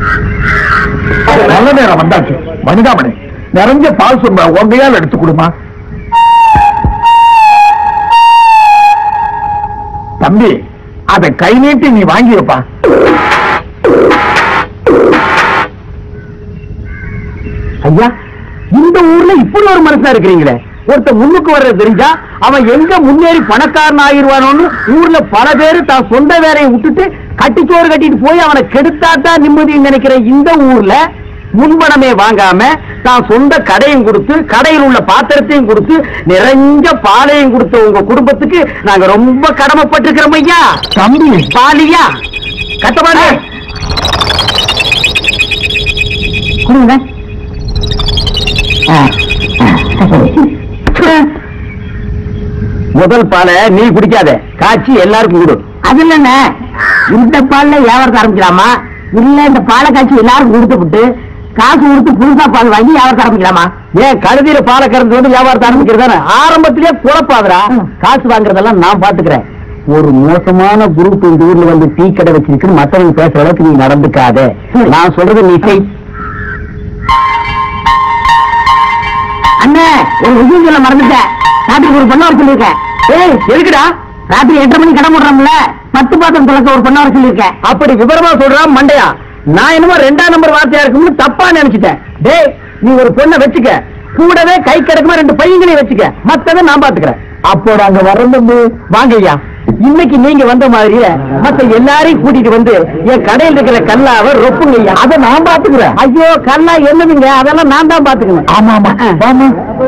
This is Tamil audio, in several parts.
நல்ல நேரம் வந்தாச்சு வனிதாமணி நிறைஞ்ச பால் சொம்ப உங்கையால் எடுத்து கொடுமா தம்பி அதை கை நீட்டி நீ வாங்கி வைப்பா ஐயா இந்த ஊர்ல இப்படி ஒரு மனுஷனா இருக்கிறீங்களே ஒருத்த முன்னுக்கு வர்றது தெரிஞ்சா அவன் எங்க முன்னேறி பணக்காரன் ஆகிருவானோன்னு ஊர்ல பல பேரு தான் சொந்த வேலையை விட்டுட்டு கட்டிச்சோறு கட்டிட்டு போய் அவனை கெடுத்தாதான் நிம்மதின்னு நினைக்கிற இந்த ஊர்ல முன்பணமே வாங்காம தான் சொந்த கடையும் கொடுத்து கடையில் உள்ள பாத்திரத்தையும் கொடுத்து நிறைஞ்ச பாலையும் கொடுத்த உங்க குடும்பத்துக்கு நாங்க ரொம்ப கடமைப்பட்டிருக்கிறோம் ஐயா தம்பி பாலியா கட்டமான கொடுங்க முதல் பாலை நீ குடிக்காத காய்ச்சி எல்லாருக்கும் கொடு அது இல்லண்ண இந்த பால்ல வியாபாரத்தை ஆரம்பிக்கலாமா இல்ல இந்த பாலை காய்ச்சி எல்லாருக்கும் கொடுத்து விட்டு காசு கொடுத்து புதுசா பால் வாங்கி வியாபாரத்தை ஆரம்பிக்கலாமா ஏன் கழுதியில பாலை கறந்து வந்து வியாபாரத்தை ஆரம்பிக்கிறதானே ஆரம்பத்திலேயே குழப்பாதுடா காசு வாங்குறதெல்லாம் நான் பாத்துக்கிறேன் ஒரு மோசமான குரூப் இந்த ஊர்ல வந்து டீ கடை வச்சிருக்கு மத்தவங்க பேசுற அளவுக்கு நீ நடந்துக்காத நான் சொல்றது நீ செய் அண்ணே ஒரு விஷயம் சொல்ல மறந்துட்டேன் ராத்திரி ஒரு பொண்ணு வர சொல்லியிருக்கேன் ஏய் எதுக்குடா ராத்திரி எட்டரை மணி கடை போடுறோம்ல பத்து பாத்திரம் துளக்க ஒரு பொண்ணு வர சொல்லியிருக்கேன் அப்படி விவரமா சொல்றான் மண்டையா நான் என்னமோ ரெண்டாம் நம்பர் வார்த்தையா இருக்கும்னு தப்பா நினைச்சிட்டேன் டேய் நீ ஒரு பொண்ணை வச்சுக்க கூடவே கை கிடக்குமா ரெண்டு பையங்களையும் வச்சுக்க மத்ததை நான் பாத்துக்கிறேன் அப்போ அங்க வரந்து வாங்க ஐயா இன்னைக்கு நீங்க வந்த மாதிரியே மத்த எல்லாரையும் கூட்டிட்டு வந்து என் கடையில் இருக்கிற கல்லாவை ரொப்புங்க ஐயா அதை நான் பாத்துக்கிறேன் ஐயோ கல்லா என்னதுங்க அதெல்லாம் நான் தான் பாத்துக்கணும் ஆமா ஆமா ஆமா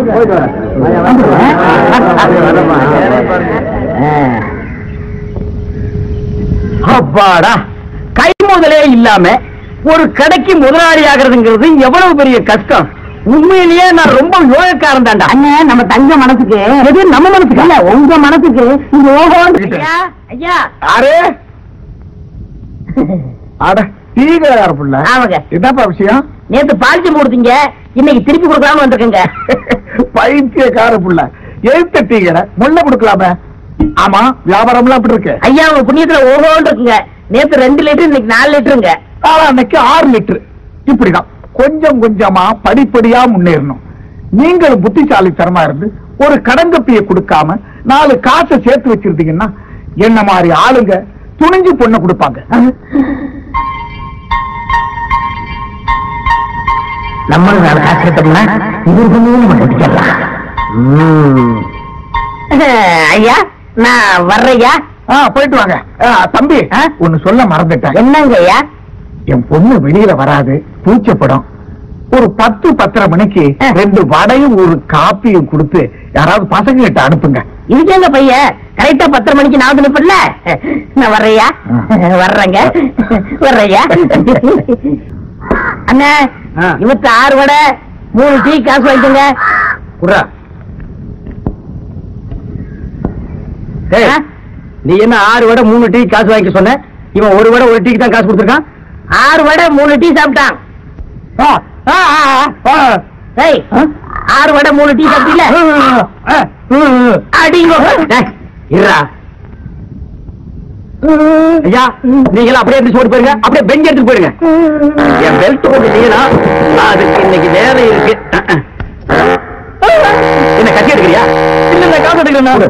அப்பாடா கை முதலே இல்லாம ஒரு கடைக்கு முதலாளி ஆகிறதுங்கிறது எவ்வளவு பெரிய கஷ்டம் உண்மையிலேயே நான் ரொம்ப யோகக்காரன் தான்டா அண்ணன் நம்ம தங்க மனசுக்கு எது நம்ம மனசுக்கு இல்ல உங்க மனசுக்கு இது ஓஹோன்னு ஐயா ஐயா யாரு அட டீகளார புள்ள ஆமாங்க. என்னப்பா விஷயம் நேத்து பாலிசி கொடுத்தீங்க இன்னைக்கு திருப்பி கொடுக்கலாம்னு வந்திருக்கேங்க பைத்தியக்கார புள்ள எழுத்த டீகடை முள்ள கொடுக்கலாமே ஆமா வியாபாரம்லாம் அப்படி இருக்கு ஐயா உங்க புண்ணியத்துல ஓஹோன்னு இருக்குங்க நேத்து ரெண்டு லிட்டர் இன்னைக்கு நாலு லிட்டருங்க ஆனா அன்னைக்கு ஆறு லிட்டர் இப்படிதான் கொஞ்சம் கொஞ்சமா படிப்படியா முன்னேறணும் நீங்களும் புத்திசாலித்தனமா இருந்து ஒரு கடங்கப்பிய கொடுக்காம நாலு காசை சேர்த்து வச்சிருந்தீங்கன்னா என்ன மாதிரி ஆளுங்க துணிஞ்சு பொண்ணை கொடுப்பாங்க நம்மளும் நாலு காசு எடுத்தோம்னா இவர் பண்ணியும் நம்ம கட்டிக்கலாம் ஐயா நான் வர்றையா ஆ, போயிட்டு வாங்க ஆ, தம்பி ஆ? ஒன்னு சொல்ல மறந்துட்டேன் என்னங்க ஐயா என் பொண்ணு வெளியில வராது பூச்சப்படும் ஒரு பத்து பத்தரை மணிக்கு ஆ. ரெண்டு வடையும் ஒரு காப்பியும் கொடுத்து யாராவது பசங்க கிட்ட அனுப்புங்க இதுக்கு எங்க பையன் கரெக்டா பத்தரை மணிக்கு நான் வந்து நிப்பல நான் வர்றையா ஆ. வர்றேங்க வர்றையா அண்ணா ஆ. இவத்து ஆறு வடை மூணு டீ காசு வாங்கிக்கோங்க குர்ரா ஏய், ஆ? நீ என்ன ஆறு வடை மூணு டீ காசு வாங்கி சொன்ன இவன் ஒரு வடை ஒரு டீக்கு தான் காசு கொடுத்துருக்கான் ஆறு வடை மூணு டீ சாப்பிட்டான் ஆ, ஆ, ஆ, ஆ, ஏய் ஆ? ஆறு வடை மூணு டீ சாப்பிட்டீல ஆ, ஆ, அடிங்க டேய், இருடா. ஐயா நீங்களா அப்படியே இருந்து ஓடி போயிருங்க அப்படியே பெஞ்ச் எடுத்து போயிருங்க என் பெல்ட் போட்டுட்டீங்கன்னா அதுக்கு இன்னைக்கு வேலை இருக்கு என்ன கட்டி எடுக்கிறியா இல்ல இல்ல காசு எடுக்கிறேன்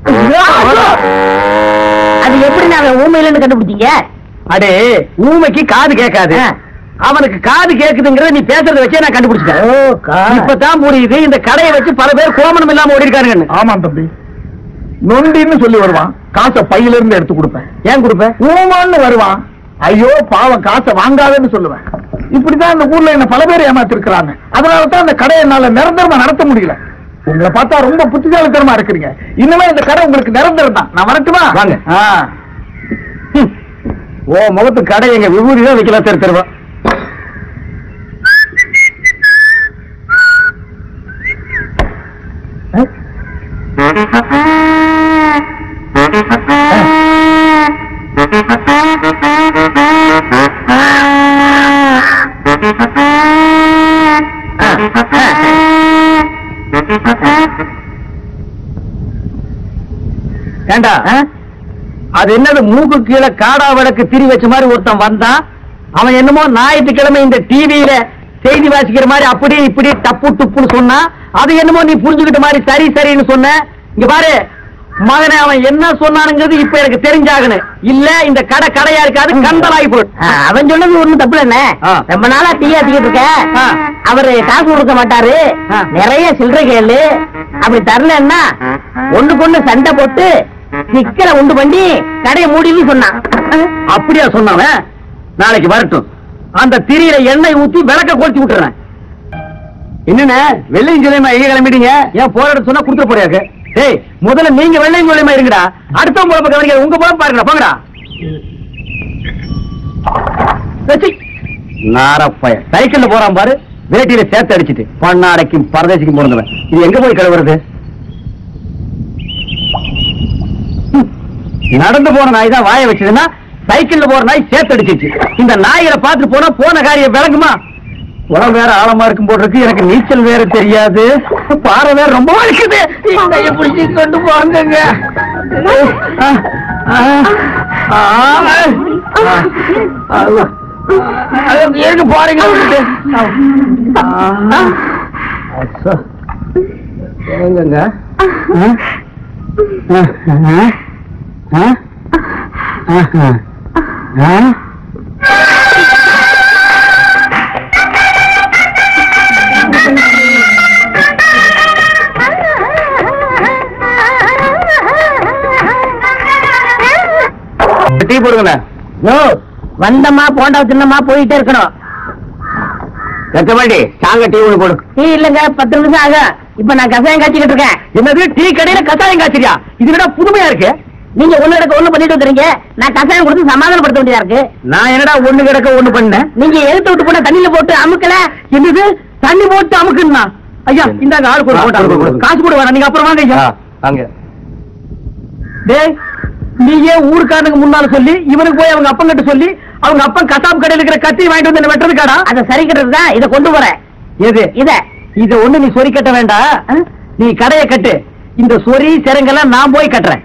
அது எப்படி நான் ஊமையில கண்டுபிடிச்சீங்க அடே ஊமைக்கு காது கேட்காது ஆ. அவனுக்கு காது கேக்குதுங்கிறத நீ பேசுறத வச்சே நான் கண்டுபிடிச்சிட்டேன் இப்பதான் புரியுது இந்த கடையை வச்சு பல பேர் கோமணம் இல்லாம ஓடி இருக்கானுங்க ஆமா தம்பி நொண்டின்னு சொல்லி வருவான் காசை பையில இருந்து எடுத்து கொடுப்பேன் ஏன் கொடுப்பேன் ஊமான்னு வருவான் ஐயோ பாவம் காசை வாங்காதன்னு சொல்லுவேன் இப்படிதான் இந்த ஊர்ல என்ன பல பேர் ஏமாத்திருக்கிறாங்க அதனால தான் அந்த கடையை என்னால நிரந்தரமா நடத்த முடியல உங்களை பார்த்தா ரொம்ப புத்திசாலித்தனமா இருக்கிறீங்க இனிமே இந்த கடை உங்களுக்கு நிரந்தரம் தான் நான் வரட்டுமா வாங்க ஓ முகத்து கடை எங்க விபூதி தான் வைக்கலாம் தெரு தெருவா ஏண்டா அது என்னது மூக்கு கீழே காடா விளக்கு திரி வச்ச மாதிரி ஒருத்தன் வந்தான் அவன் என்னமோ ஞாயிற்றுக்கிழமை இந்த டிவியில செய்தி வாசிக்கிற மாதிரி அப்படி இப்படி டப்பு துப்புன்னு சொன்னா அது என்னமோ நீ புரிஞ்சுக்கிட்ட மாதிரி சரி சரின்னு சொன்ன இங்க பாரு மகனே அவன் என்ன சொன்னானுங்கிறது இப்ப எனக்கு தெரிஞ்சாகணும் இல்ல இந்த கடை கடையா இருக்காது கந்தலாகி போடும் அவன் சொன்னது ஒண்ணும் தப்பு இல்ல ஆ. ரொம்ப நாளா டீ ஆத்திக்கிட்டு இருக்க ஆ. அவரு காசு கொடுக்க மாட்டாரு ஆ. நிறைய சில்லறை கேளு அப்படி தரலன்னா ஒண்ணுக்கு ஒண்ணு சண்டை போட்டு சிக்கலை உண்டு பண்ணி கடையை மூடின்னு சொன்னான் அப்படியா சொன்னவன் நாளைக்கு வரட்டும் அந்த திரியில எண்ணெய் ஊத்தி விளக்க கொளுத்தி விட்டுறேன் என்னண்ணே வெள்ளையும் சொல்லியமா எங்க கிளம்பிட்டீங்க ஏன் போற இடத்து சொன்னா கொடுத்துட போறியாக்கு டேய் முதல்ல நீங்க வெள்ளையும் சொல்லியமா இருங்கடா அடுத்த பொழப்ப கவனிக்க உங்க பொழப்பு பாருங்கடா போங்கடா நாரப்பய சைக்கிள்ல போறான் பாரு வேட்டியில சேர்த்து அடிச்சிட்டு பண்ணாடைக்கும் பரதேசிக்கும் போறதுவன் இது எங்க போய் கழுவுறது நடந்து போன நாய் தான் வாய வச்சதுன்னா சைக்கிள்ல போற நாய் சேர்த்து அடிச்சிச்சு இந்த நாய்களை பார்த்து போனா போன காரியம் விளங்குமா உடம்பு வேற ஆழமா இருக்கும் போல இருக்கு எனக்கு நீச்சல் வேற தெரியாது பாறை வேற ரொம்ப வலிக்குது கையை பிடிச்சி கொண்டு போங்க எங்க போறீங்க விட்டுட்டு? ஆ. அச்சோ. எங்கங்க ஆ? ஆ? ஆ? ஆஹா. ஆ? டீ போடுங்கண்ணே யோ வந்தமா போண்டா தின்னமா போயிட்டே இருக்கணும் எத்தமாடி சாங்க டீ ஒண்ணு போடு டீ இல்லங்க பத்து நிமிஷம் ஆகும் இப்ப நான் கசாயம் காய்ச்சிக்கிட்டு இருக்கேன் என்னது டீ கடையில கசாயம் காய்ச்சறியா இது விட புதுமையா இருக்கு நீங்க ஒண்ணு எடுக்க ஒண்ணு பண்ணிட்டு வந்துறீங்க நான் கசாயம் கொடுத்து சமாதானப்படுத்த வேண்டியதா இருக்கு நான் என்னடா ஒண்ணு கிடக்க ஒண்ணு பண்ணேன் நீங்க எடுத்து விட்டு போன தண்ணியில போட்டு அமுக்கல என்னது தண்ணி போட்டு அமுக்குன்னா ஐயா இந்தாங்க ஆளுக்கு ஒரு போட்டா காசு கூட வேணாம் நீங்க அப்புறம் வாங்க ஐயா அங்க டேய் நீயே ஊருக்காரனுக்கு முன்னால சொல்லி இவனுக்கு போய் அவங்க அப்பன் கிட்ட சொல்லி அவங்க அப்பன் கசாப் கடையில இருக்கிற கத்தி வாங்கிட்டு வந்து என்ன வெட்டுறதுக்காடா அதை சரி கட்டுறது தான் இதை கொண்டு போறேன் எது இத இது ஒண்ணு நீ சொறி கட்ட வேண்டாம் நீ கடையை கட்டு இந்த சொறி சிறங்கெல்லாம் நான் போய் கட்டுறேன்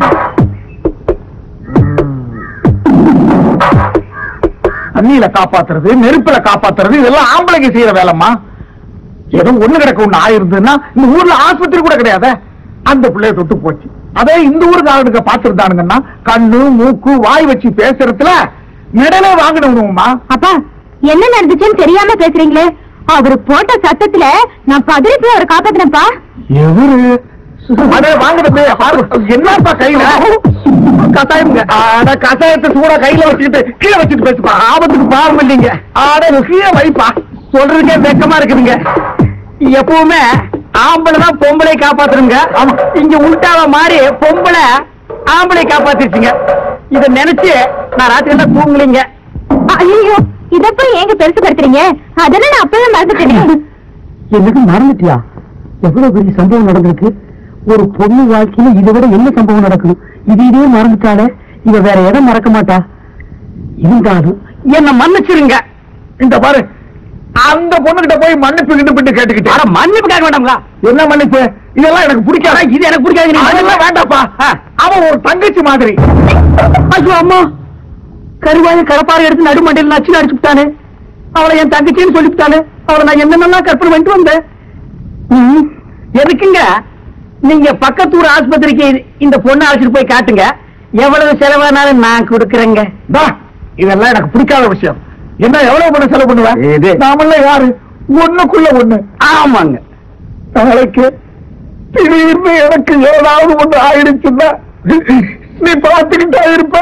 தண்ணியில காப்பாத்துறது நெருப்புல காப்பாத்துறது இதெல்லாம் ஆம்பளைக்கு செய்யற வேலைம்மா ஏதோ ஒண்ணு கிடக்க ஒண்ணு ஆயிருந்ததுன்னா இந்த ஊர்ல ஆஸ்பத்திரி கூட கிடையாது அந்த பிள்ளைய தொட்டு போச்சு அதே இந்த ஊருக்காரனுக்கு பாத்துருந்தானுங்கன்னா கண்ணு மூக்கு வாய் வச்சு பேசுறதுல நிடலே வாங்கினவனுமா அப்பா என்ன நடந்துச்சுன்னு தெரியாம பேசுறீங்களே அவரு போட்ட சத்தத்துல நான் பதறி போய் அவரை காப்பாத்தினப்பா எவரு அடே வாங்கினது என்னப்பா கையில கசாயம்ங்க அட கசாயத்தை சூடா கையில வச்சுக்கிட்டு கீழே வச்சுட்டு பேசுப்பா ஆபத்துக்கு பாவம் இல்லைங்க அட கீழே வைப்பா சொல்றதுக்கே வெக்கமா இருக்குதுங்க எப்பவுமே ஆம்பளை தான் பொம்பளை காப்பாத்துருங்க ஆமா இங்க உள்டாவ மாறி பொம்பளை ஆம்பளை காப்பாத்திருச்சுங்க இத நினைச்சு நான் ராத்திரி எல்லாம் தூங்கலீங்க ஐயோ இத போய் ஏங்க பெருசு படுத்துறீங்க அதெல்லாம் நான் அப்பவே மறந்துட்டேனே எனக்கு மறந்துட்டியா எவ்வளவு பெரிய சம்பவம் நடந்திருக்கு ஒரு பொண்ணு வாழ்க்கையில இதை விட என்ன சம்பவம் நடக்கணும் இது இதே மறந்துட்டாலே இவ வேற இடம் மறக்க மாட்டா இருந்தாலும் என்ன மன்னிச்சிருங்க இந்த பாரு அந்த பொண்ணுகிட்ட போய் மன்னிப்பு கிண்டு கேட்டுக்கிட்டு ஆனா மன்னிப்பு கேட்க வேண்டாம்ங்களா என்ன மன்னிப்பு இதெல்லாம் எனக்கு பிடிக்காத இது எனக்கு பிடிக்காது நீ அதெல்லாம் வேண்டாப்பா ஆ. அவன் ஒரு தங்கச்சி மாதிரி ஐயோ அம்மா கருவாய கடப்பாறை எடுத்து நடுமண்டையில் நச்சு அடிச்சு விட்டானே அவளை என் தங்கச்சின்னு சொல்லிவிட்டானே அவளை நான் என்னென்னலாம் கற்பனை பண்ணிட்டு வந்தேன் ம், எதுக்குங்க நீங்க பக்கத்தூர் ஆஸ்பத்திரிக்கு இந்த பொண்ணை அழைச்சிட்டு போய் காட்டுங்க எவ்வளவு செலவானாலும் நான் கொடுக்கறேங்க தா, இதெல்லாம் எனக்கு பிடிக்காத விஷயம் என்ன எவ்வளவு பண்ண செலவு பண்ணுவ இது. நாமெல்லாம் யாரு ஒண்ணுக்குள்ள ஒண்ணு ஆமாங்க நாளைக்கு திடீர்னு எனக்கு ஏதாவது ஒண்ணு ஆயிடுச்சுன்னா நீ பார்த்துக்கிட்டா இருப்ப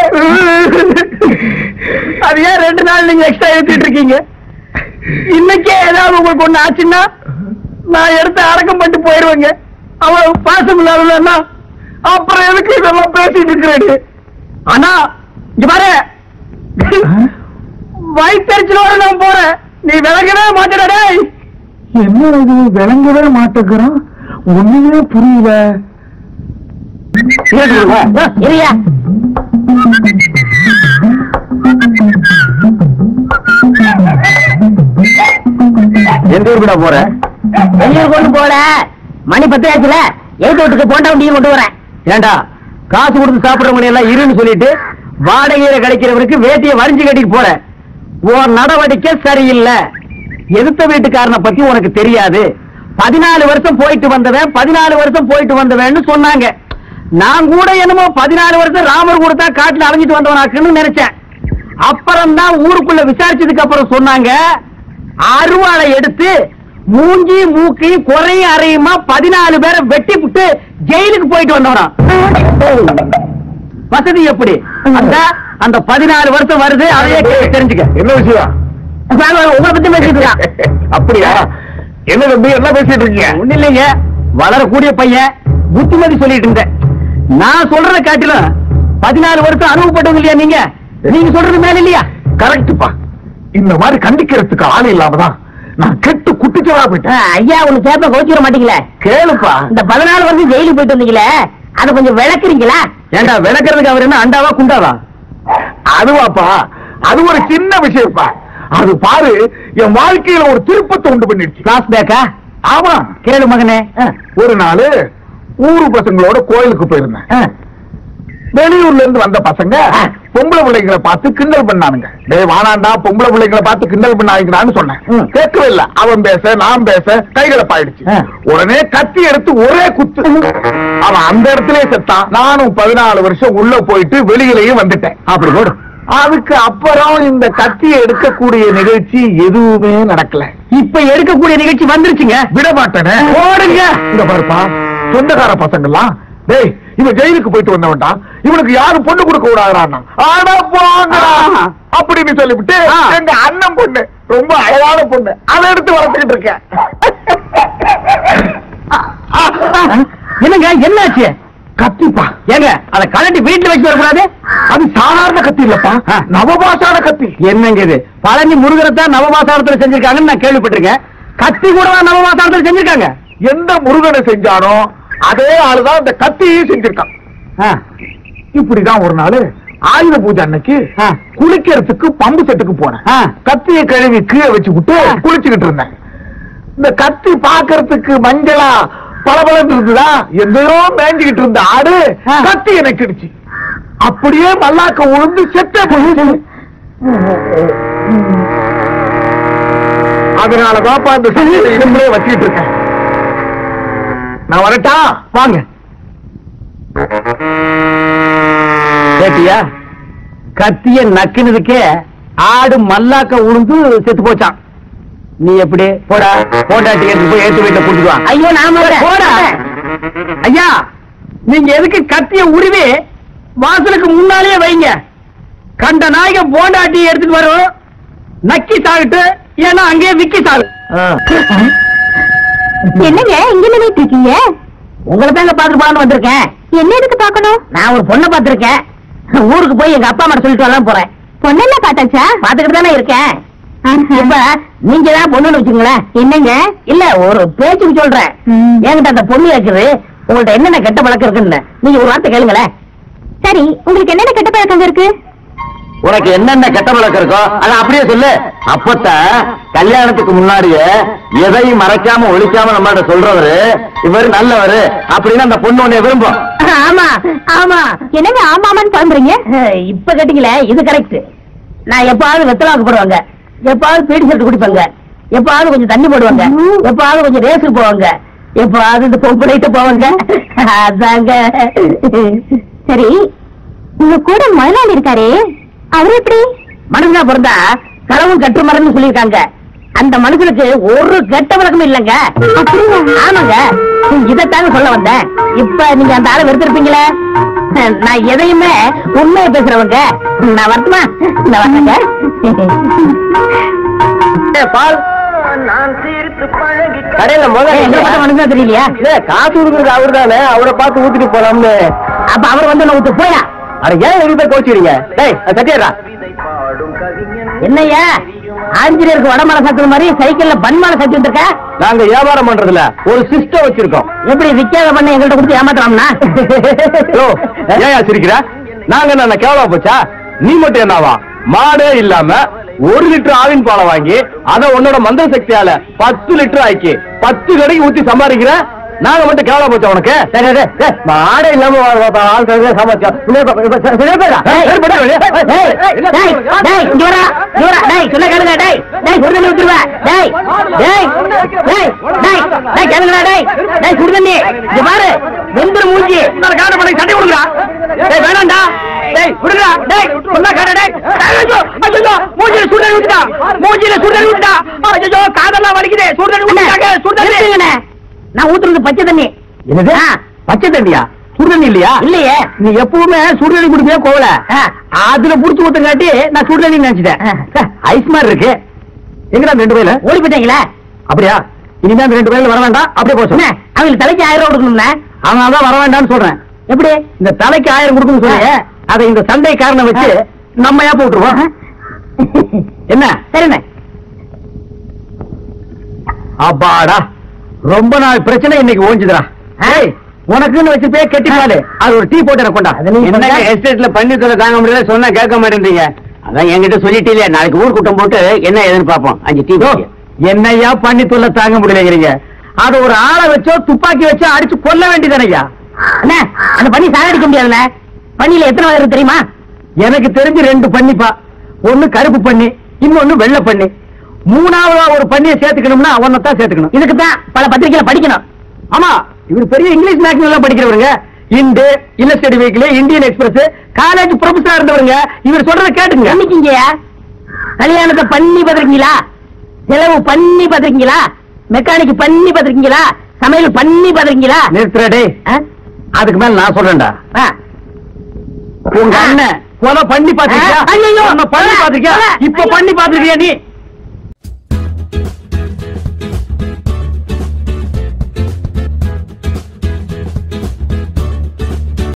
அது ஏன் ரெண்டு நாள் நீங்க எக்ஸ்ட்ரா ஏத்திட்டு இருக்கீங்க இன்னைக்கே ஏதாவது உங்களுக்கு ஒண்ணு ஆச்சுன்னா நான் எடுத்து அடக்கம் பண்ணிட்டு போயிருவேங்க அவன் பாசம் இல்லாதவனா அப்புறம் எதுக்கு இதெல்லாம் பேசிட்டு இருக்கிறேன் ஆனா இங்க பாரு வயிற்றுச்சலோட நான் போறேன் நீ விலகவே மாட்டேடா என்ன இது விளங்கவே மாட்டேங்கிறான் ஒண்ணுமே புரியல இருயா எந்த ஊருக்குடா போற வெளியூர் கொண்டு போல மணி பத்து ஆச்சுல எழுத்து வீட்டுக்கு போண்டா வண்டியும் கொண்டு வரேன் ஏண்டா காசு கொடுத்து சாப்பிடுறவங்க எல்லாம் இருன்னு சொல்லிட்டு வாடகையில கிடைக்கிறவருக்கு வேட்டியை வரிஞ்சு கட்டிட்டு போற உன் நடவடிக்கை சரியில்லை எதிர்த்த வீட்டுக்காரனை பத்தி உனக்கு தெரியாது பதினாலு வருஷம் போயிட்டு வந்தவன் பதினாலு வருஷம் போயிட்டு வந்தவன்னு சொன்னாங்க நான் கூட என்னமோ பதினாலு வருஷம் ராமர் கூட தான் காட்டுல அலைஞ்சிட்டு வந்தவனாக்குன்னு நினைச்சேன் அப்புறம் தான் ஊருக்குள்ள விசாரிச்சதுக்கு அப்புறம் சொன்னாங்க அருவாளை எடுத்து மூஞ்சி மூக்கி குறையும் அறையுமா பதினாலு பேரை வெட்டி புட்டு ஜெயிலுக்கு போயிட்டு வந்தவனா வசதி எப்படி அந்த அந்த பதினாலு வருஷம் வருது அதையே கேட்டு தெரிஞ்சுக்க என்ன விஷயம் சார், உங்களை பத்தி பேசிட்டு இருக்கான் அப்படியா என்ன தம்பி என்ன பேசிட்டு இருக்கீங்க ஒண்ணு இல்லைங்க வளரக்கூடிய பையன் புத்திமதி சொல்லிட்டு இருந்தேன் நான் சொல்றத காட்டிலும் பதினாலு வருஷம் அனுபவப்பட்டவங்க இல்லையா நீங்க நீங்க சொல்றது மேல இல்லையா கரெக்ட்பா இந்த மாதிரி கண்டிக்கிறதுக்கு ஆள் இல்லாமதான் நான் கெட்டு குட்டிச்சவா போயிட்டேன் ஐயா ஒண்ணு கேப்ப கோச்சிட மாட்டீங்களே கேளுப்பா இந்த பதினாலு வருஷம் ஜெயிலுக்கு போயிட்டு வந்தீங்களே அதை கொஞ்சம் விளக்குறீங்களா ஏண்டா விளக்குறதுக்கு அவர் என்ன அண்டாவா குண்டாவா அதுவாப்பா அது ஒரு சின்ன விஷயம்ப்பா அது பாரு என் வாழ்க்கையில ஒரு திருப்பத்தை உண்டு பண்ணிடுச்சு கிளாஸ் பேக்கா ஆமா கேளு மகனே ஒரு நாள் ஊரு பசங்களோட கோயிலுக்கு போயிருந்தேன் ஆ, வெளியூர்ல இருந்து வந்த பசங்க பொம்பளை பிள்ளைங்களை பார்த்து கிண்டல் பண்ணானுங்க டேய் வானாண்டா பொம்பளை பிள்ளைங்களை பார்த்து கிண்டல் பண்ணாங்கன்னு சொன்னேன் ம். கேட்கவே இல்ல அவன் பேச நான் பேச கைகளை பாயிடுச்சு ஆ. உடனே கத்தி எடுத்து ஒரே குத்து அவன் அந்த இடத்திலே செத்தான் நானும் பதினாலு வருஷம் உள்ள போயிட்டு வெளியிலையும் வந்துட்டேன் அப்படி போடு அதுக்கு அப்புறம் இந்த கத்தியை எடுக்கக்கூடிய நிகழ்ச்சி எதுவுமே நடக்கல இப்ப எடுக்கக்கூடிய நிகழ்ச்சி வந்துருச்சுங்க விட மாட்டேனே போடுங்க. இந்த பாருப்பா சொந்தக்கார பசங்கெல்லாம் டேய் இவன் ஜெயிலுக்கு போயிட்டு வந்தவன்டா இவனுக்கு யாரும் பொண்ணு கொடுக்க கூடாதுறான்னா ஆனா போங்கடா ஆ. அப்படின்னு சொல்லிவிட்டு ஆ. எங்க அண்ணன் பொண்ணு ரொம்ப அழகான பொண்ணு அதை எடுத்து வளர்த்துக்கிட்டு இருக்கேன் என்னங்க என்னாச்சு கத்திப்பா ஏங்க அத கழட்டி வீட்டுல வச்சு வரக்கூடாது அது சாதாரண கத்தி இல்லப்பா ஆ. நவபாசான கத்தி என்னங்க இது பழனி முருகரத்தான் நவமாசாரத்துல செஞ்சிருக்காங்கன்னு நான் கேள்விப்பட்டிருக்கேன் கத்தி கூட நவமாசாரத்துல செஞ்சிருக்காங்க எந்த முருகனை செஞ்சானோ அதே ஆளுதான் இந்த கத்தியையும் செஞ்சிருக்கான் ஆ, இப்படிதான் ஒரு நாள் ஆயுத பூஜை அன்னைக்கு ஆ. குளிக்கிறதுக்கு பம்பு செட்டுக்கு போனேன் ஆ. கத்தியை கழுவி கீழே வச்சு விட்டு ஆ. குளிச்சுக்கிட்டு இருந்தேன் இந்த கத்தி பாக்குறதுக்கு மஞ்சளா பளபளன்னு இருந்ததா எங்கேயோ மேய்ஞ்சுக்கிட்டு இருந்த ஆடு ஆ. கத்தி எனக்கிடுச்சு அப்படியே மல்லாக்க உழுந்து செத்த போயிடுச்சு அதனால பாப்பா இந்த சைடுல இடும்புலயே வச்சுக்கிட்டு இருக்கேன் நான் வரட்டா வாங்க கேட்டியா கத்திய நக்கினதுக்கே ஆடு மல்லாக்க உளுந்து செத்து போச்சான் நீ எப்படி போடா போட்டாட்டி எடுத்து போய் ஏத்து வீட்டுல கொடுத்துட்டு வா ஐயோ நாம போடா ஐயா நீங்க எதுக்கு கத்திய உருவி வாசலுக்கு முன்னாலேயே வைங்க கண்ட நாய்க போண்டாட்டி எடுத்துட்டு வரும் நக்கி சாகிட்டு ஏன்னா அங்கேயே விக்கி சாகு என்னங்க இங்க நின்னுட்டு இருக்கீங்க உங்களை தாங்க பாத்துட்டு போலான்னு வந்திருக்கேன் என்ன எதுக்கு பார்க்கணும் நான் ஒரு பொண்ணை பார்த்திருக்கேன் ஊருக்கு போய் எங்க அப்பா அம்மா சொல்லிட்டு வரலாம் போறேன் பொண்ணெல்லாம் பார்த்தாச்சா பாத்துக்கிட்டு தானே இருக்கேன் ஆஹா. இப்ப நீங்க தான் பொண்ணுன்னு வச்சுங்களேன் என்னங்க இல்ல ஒரு பேச்சுக்கு சொல்றேன் ம். என்கிட்ட அந்த பொண்ணு இருக்குது உங்கள்ட்ட என்னென்ன கெட்ட பழக்கம் இருக்குன்னு நீங்க ஒரு வார்த்தை கேளுங்களேன் சரி உங்களுக்கு என்னென்ன கெட்ட பழக்கங்க இருக்கு உனக்கு என்னென்ன கெட்ட பழக்கம் இருக்கோ அதை அப்படியே சொல்லு அப்பத்தான் கல்யாணத்துக்கு முன்னாடியே எதையும் மறைக்காம ஒழிக்காம நம்மள்ட்ட சொல்றவரு இவர் நல்லவரு அப்படின்னு அந்த பொண்ணு உன்னை விரும்பும் ஆமா ஆமா என்னங்க ஆமாமான்னு கிளம்புறீங்க அஹ், இப்ப கேட்டீங்களே இது கரெக்ட் நான் எப்பாவது வெத்தலாக்கு போடுவாங்க எப்பாவது பீடி சட்டு குடிப்பாங்க எப்பாவது கொஞ்சம் தண்ணி போடுவாங்க ம். எப்பாவது கொஞ்சம் ரேஸுக்கு போவாங்க எப்பாவது இந்த பொம்பளைட்டு போவாங்க அதாங்க சரி உங்க கூட முதலாளி இருக்காரே அவர் எப்படி மனுஷனா பிறந்தா களவும் கற்று மரம்னு சொல்லியிருக்காங்க அந்த மனுஷனுக்கு ஒரு கெட்ட பழக்கமும் இல்லைங்க அப்படியா? ஆமாங்க இதைத்தாங்க சொல்ல வந்தேன் இப்ப நீங்க அந்த ஆளை வெறுத்திருப்பீங்களே நான் எதையுமே உண்மையை பேசுறவங்க நான் வரட்டுமா நான் வரட்டுங்க பால் கடையில ஏய், எங்க பக்கம் மனுஷனா தெரியலையா காசு கொடுக்குறது அவரு தானே அவரை பார்த்து ஊத்திட்டு போலாம்னு அப்ப அவர் வந்து நான் விட்டு போயா அட ஏன் எங்க போய் கோச்சிக்கிறீங்க டேய் அது சட்டியாடா என்னய்யா ஆஞ்சநேயருக்கு வடமலை சத்துற மாதிரி சைக்கிள்ல பன்மாலை சத்தி வந்திருக்க நாங்க வியாபாரம் பண்றதுல ஒரு சிஸ்டம் வச்சிருக்கோம் எப்படி விக்காத பண்ண எங்கள்ட்ட கொடுத்து ஏமாத்தலாம்னா யோ, ஏன்யா சிரிக்கிற நாங்க என்ன கேவலமா போச்சா நீ மட்டும் என்னவா மாடே இல்லாம ஒரு லிட்டர் ஆவின் பாலை வாங்கி அத உன்னோட மந்திர சக்தியால பத்து லிட்டர் ஆக்கி பத்து கடைக்கு ஊத்தி சம்பாதிக்கிற நாங்க மட்டும் கேவலா போச்சா உனக்கு மாடே இல்லாம ஆள் சமாச்சாரம் டேய், டேய், டேய், டேய், இங்க வாடா, இங்க வாடா, டேய், சொல்ல கேளுங்க, டேய், டேய், சுடுதண்ணி ஊத்திருவேன், டேய், டேய், டேய், டேய், டேய், கேளுங்கடா, டேய், டேய், சுடுதண்ணி, இங்க பாரு, வெந்துரு மூஞ்சி. சண்டை கொடுக்குறா டேய் வேணாம்டா டேய் விடுடா டேய் சொன்னா கேடா டேய் டேய், ஐயோ ஐயோ மூஞ்சில சுடுதண்ணி ஊத்திட்டா மூஞ்சில சுடுதண்ணி ஊத்திட்டா ஐயோ காதெல்லாம் வலிக்குதே சுடுதண்ணி அண்ணே, ஊத்திட்டாங்க சுடுதண்ணி நிறுத்துங்கண்ணே. நான் ஊத்துறது பச்சை தண்ணி என்னது ஆ. பச்சை தண்ணியா சுடுதண்ணி இல்லையா இல்லையே நீ எப்பவுமே சுடுதண்ணி குடிப்பியா கோவல ஆ. அதுல புடிச்சு ஊத்தங்காட்டி நான் சுடுதண்ணி நினைச்சிட்டேன் ஆ. ஐஸ் மாதிரி இருக்கு எங்கடா அந்த ரெண்டு பேர்ல ஓடி போயிட்டீங்களா அப்படியா இனிமே அந்த ரெண்டு பேர்ல வர வேண்டாம் அப்படியே போச்சு அண்ணே, அவங்களுக்கு தலைக்கு ஆயிரம் ரூபாய் கொடுக்கணும்ல அவன் தான் வர வேண்டாம்னு சொல்றேன் எப்படி இந்த தலைக்கு ஆயிரம் கொடுக்கணும் சொல்லி அதை இந்த சண்டை காரணம் வச்சு நம்ம ஏன் போட்டுருவோம் என்ன சரிண்ணே அப்பாடா ரொம்ப நாள் பிரச்சனை இன்னைக்கு ஓஞ்சுதுடா ஏய் உனக்குன்னு வச்சுப்பே கெட்டிப்பாலு அது ஒரு டீ போட்டு எனக்கு கொண்டா என்னங்க எஸ்டேட்ல பண்ணி தொலை தாங்க முடியல சொன்னா கேட்க மாட்டேன்றீங்க அதான் என்கிட்ட சொல்லிட்டீங்க நாளைக்கு ஊர் கூட்டம் போட்டு என்ன ஏதுன்னு பாப்போம் அஞ்சு டீ யோ, என்னய்யா பண்ணி தொல்லை தாங்க முடியலைங்கிறீங்க அது ஒரு ஆளை வச்சோ துப்பாக்கி வச்சோ அடிச்சு கொல்ல வேண்டியதானையா அண்ணே அந்த பண்ணி சாகடிக்க முடியாதுண்ணே பண்ணியில எத்தனை வகை இருக்கு தெரியுமா எனக்கு தெரிஞ்சு ரெண்டு பண்ணிப்பா ஒண்ணு கருப்பு பண்ணி இன்னொன்னு வெள்ளை பண்ணி மூணாவதா ஒரு பண்ணியை சேர்த்துக்கணும்னா அவனை தான் சேர்த்துக்கணும் இதுக்கு தான் பல பத்திரிகையில படிக்கணும் ஆமா இவர் பெரிய இங்கிலீஷ் மேக்ஸிமம் எல்லாம் படிக்கிறவருங்க இண்டு Illustrated Weekly Indian Express college ப்ரொஃபஸரா இருந்தவருங்க இவர் சொல்றத கேட்டுங்க என்னைக்குங்கய்யா கல்யாணத்தை பண்ணி பார்த்திருக்கீங்களா செலவு பண்ணி பார்த்திருக்கீங்களா மெக்கானிக் பண்ணி பார்த்திருக்கீங்களா சமையல் பண்ணி பார்த்திருக்கீங்களா நிறுத்துற டேய் ஆ? அதுக்கு மேல நான் சொல்றேன்டா ஆ. உங்க அண்ணன் கொலை பண்ணி பாத்திருக்கியா ஆ, ஐயையோ. உன்னை பண்ணி பாத்திருக்கியா ஐயோ. இப்ப பண்ணி பாத்திருக்கியா நீ